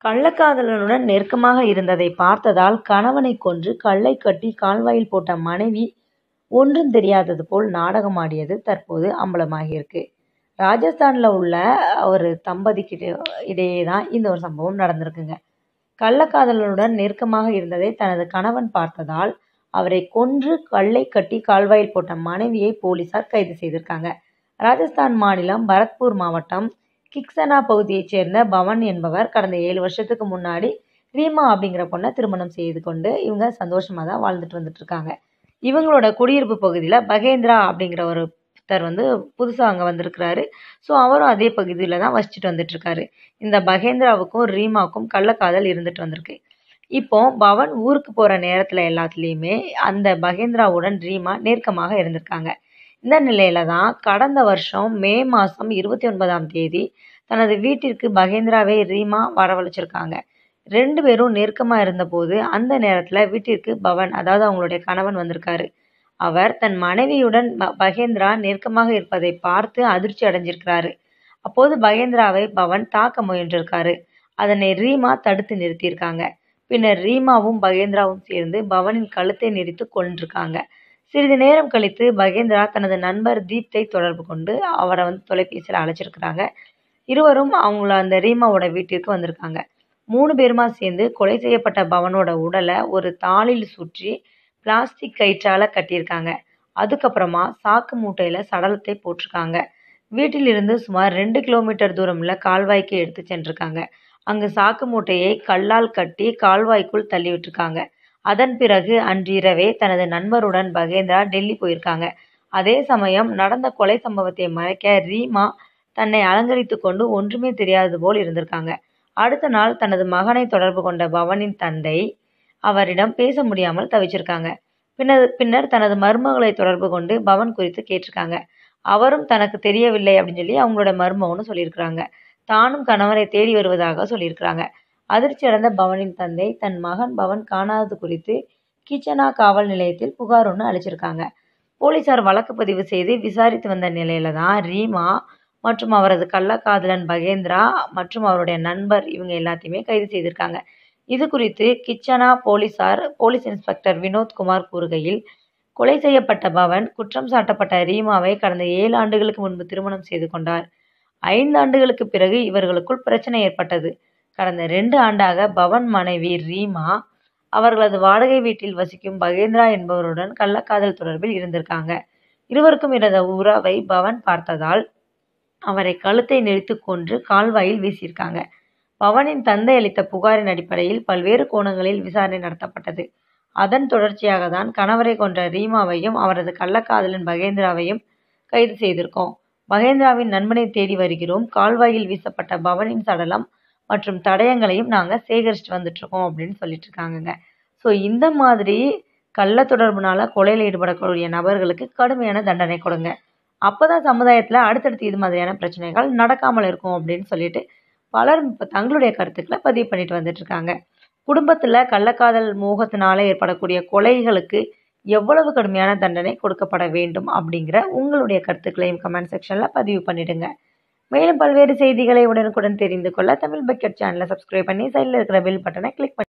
கள்ளக்காதலனுடன் நெருக்கமாக இருந்ததை பார்த்ததால் கணவனை கொன்று கல்லை கட்டி கால்வாயில் போட்ட மனைவி ஒன்றும் தெரியாதது போல் நாடகமாடியது தற்போது அம்பலமாகியிருக்கு. ராஜஸ்தான்ல உள்ள ஒரு தம்பதிக்கு இடையே தான் இந்த ஒரு சம்பவம் நடந்திருக்குங்க. கள்ளக்காதலனுடன் நெருக்கமாக இருந்ததை தனது கணவன் பார்த்ததால் அவரை கொன்று கல்லை கட்டி கால்வாயில் போட்ட மனைவியை போலீசார் கைது செய்திருக்காங்க. ராஜஸ்தான் மாநிலம் பரத்பூர் மாவட்டம் கிக்சனா பகுதியைச் சேர்ந்த பவன் என்பவர் கடந்த ஏழு வருஷத்துக்கு முன்னாடி ரீமா அப்படிங்கிற பொண்ணை திருமணம் செய்து கொண்டு இவங்க சந்தோஷமா தான் வாழ்ந்துட்டு வந்துட்டு இருக்காங்க. இவங்களோட குடியிருப்பு பகுதியில பகேந்திரா அப்படிங்கிற ஒருத்தர் வந்து புதுசா அங்க வந்திருக்கிறாரு. ஸோ அவரும் அதே பகுதியில தான் வசிச்சுட்டு வந்துட்டு இருக்காரு. இந்த பகேந்திராவுக்கும் ரீமாவுக்கும் கள்ளக்காதல் இருந்துட்டு வந்திருக்கு. இப்போ பவன் ஊருக்கு போற நேரத்துல எல்லாத்துலயுமே அந்த பகேந்திராவுடன் ரீமா நெருக்கமாக இருந்திருக்காங்க. இந்த நிலையில தான் கடந்த வருஷம் மே மாசம் இருபத்தி ஒன்பதாம் தேதி தனது வீட்டிற்கு பகேந்திராவை ரீமா வரவழைச்சிருக்காங்க. ரெண்டு பேரும் நெருக்கமா இருந்தபோது அந்த நேரத்துல வீட்டிற்கு பவன் அதாவது அவங்களுடைய கணவன் வந்திருக்காரு. அவர் தன் மனைவியுடன் பகேந்திரா நெருக்கமாக இருப்பதை பார்த்து அதிர்ச்சி அடைஞ்சிருக்கிறாரு. அப்போது பகேந்திராவை பவன் தாக்க முயன்றிருக்காரு. அதனை ரீமா தடுத்து நிறுத்தியிருக்காங்க. பின்னர் ரீமாவும் பகேந்திராவும் சேர்ந்து பவனின் கழுத்தை நெரித்து கொன்றிருக்காங்க. சிறிது நேரம் கழித்து பகேந்திரா தனது நண்பர் தீப்தை தொடர்பு கொண்டு அவரை வந்து தொலைபேசியில அழைச்சிருக்கிறாங்க. இருவரும் அவங்கள அந்த ரீமாவோட வீட்டிற்கு வந்திருக்காங்க. மூணு பேருமா சேர்ந்து கொலை செய்யப்பட்ட பவனோட உடலை ஒரு தாளில் சுற்றி பிளாஸ்டிக் கயிற்றால கட்டியிருக்காங்க. அதுக்கப்புறமா சாக்கு மூட்டையில சடலத்தை போட்டிருக்காங்க. வீட்டில் இருந்து சுமார் ரெண்டு கிலோமீட்டர் தூரமுள்ள கால்வாய்க்கு எடுத்துச் சென்றிருக்காங்க. அங்கு சாக்கு மூட்டையை கல்லால் கட்டி கால்வாய்க்குள் தள்ளிவிட்டிருக்காங்க. அதன் பிறகு அன்றிரவே தனது நண்பருடன் பகேந்திரா டெல்லி போயிருக்காங்க. அதே சமயம் நடந்த கொலை சம்பவத்தை மறைக்க ரீமா தன்னை அலங்கரித்துக் கொண்டு ஒன்றுமே தெரியாதது போல் இருந்திருக்காங்க. அடுத்த நாள் தனது மகனை தொடர்பு கொண்ட பவனின் தந்தை அவரிடம் பேச முடியாமல் தவிச்சிருக்காங்க. பின்னர் பின்னர் தனது மருமகளை தொடர்பு கொண்டு பவன் குறித்து கேட்டிருக்காங்க. அவரும் தனக்கு தெரியவில்லை அப்படின்னு சொல்லி அவங்களோட மருமகனும் சொல்லியிருக்கிறாங்க. தானும் கணவரை தேடி வருவதாக சொல்லியிருக்கிறாங்க. அதிர்ச்சி அடைந்த பவனின் தந்தை தன் மகன் பவன் காணாதது குறித்து கிச்சனா காவல் நிலையத்தில் புகார் ஒன்று அளிச்சிருக்காங்க. போலீசார் வழக்கு பதிவு செய்து விசாரித்து வந்த நிலையில தான் ரீமா மற்றும் அவரது கள்ளக்காதலன் பகேந்திரா மற்றும் அவருடைய நண்பர் இவங்க எல்லாத்தையுமே கைது செய்திருக்காங்க. இது குறித்து கிச்சனா போலீசார் போலீஸ் இன்ஸ்பெக்டர் வினோத் குமார் கூறுகையில் கொலை செய்யப்பட்ட பவன் குற்றம் சாட்டப்பட்ட ரீமாவை கடந்த ஏழு ஆண்டுகளுக்கு முன்பு திருமணம் செய்து கொண்டார். ஐந்து ஆண்டுகளுக்கு பிறகு இவர்களுக்குள் பிரச்னை ஏற்பட்டது. கடந்த ரெண்டு ஆண்டாக பவன் மனைவி ரீமா அவர்களது வாடகை வீட்டில் வசிக்கும் பகேந்திரா என்பவருடன் கள்ளக்காதல் தொடர்பில் இருந்திருக்காங்க. இருவருக்கும் இருந்த உறவை பவன் பார்த்ததால் அவரை கழுத்தை நெரித்து கொன்று கால்வாயில் வீசியிருக்காங்க. பவனின் தந்தை அளித்த புகாரின் அடிப்படையில் பல்வேறு கோணங்களில் விசாரணை நடத்தப்பட்டது. அதன் தொடர்ச்சியாக தான் கணவரை கொன்ற ரீமாவையும் அவரது கள்ளக்காதலன் பகேந்திராவையும் கைது செய்திருக்கோம். பகேந்திராவின் நண்பனை தேடி வருகிறோம். கால்வாயில் வீசப்பட்ட பவனின் சடலம் மற்றும் தடயங்களையும் நாங்க சேகரிச்சுட்டு வந்துட்டு இருக்கோம் அப்படின்னு சொல்லிட்டு இருக்காங்கங்க. ஸோ இந்த மாதிரி கள்ள தொடர்புனால கொலையில ஈடுபடக்கூடிய நபர்களுக்கு கடுமையான தண்டனை கொடுங்க. அப்பதான் சமுதாயத்துல அடுத்தடுத்து இது மாதிரியான பிரச்சனைகள் நடக்காமல் இருக்கும் அப்படின்னு சொல்லிட்டு பலரும் இப்ப தங்களுடைய கருத்துக்களை பதிவு பண்ணிட்டு வந்துட்டு இருக்காங்க. குடும்பத்துல கள்ளக்காதல் மோகத்தினால ஏற்படக்கூடிய கொலைகளுக்கு எவ்வளவு கடுமையான தண்டனை கொடுக்கப்பட வேண்டும் அப்படிங்கிற உங்களுடைய கருத்துக்களையும் கமெண்ட் செக்ஷன்ல பதிவு பண்ணிடுங்க. மேலும் பல்வேறு செய்திகளை உடனுக்குடன் தெரிந்து கொள்ள தமிழ் பக்கெட் சேனலை சப்ஸ்கிரைப் பண்ணி சைடுல இருக்கிற பெல் பட்டனை கிளிக் பண்ணி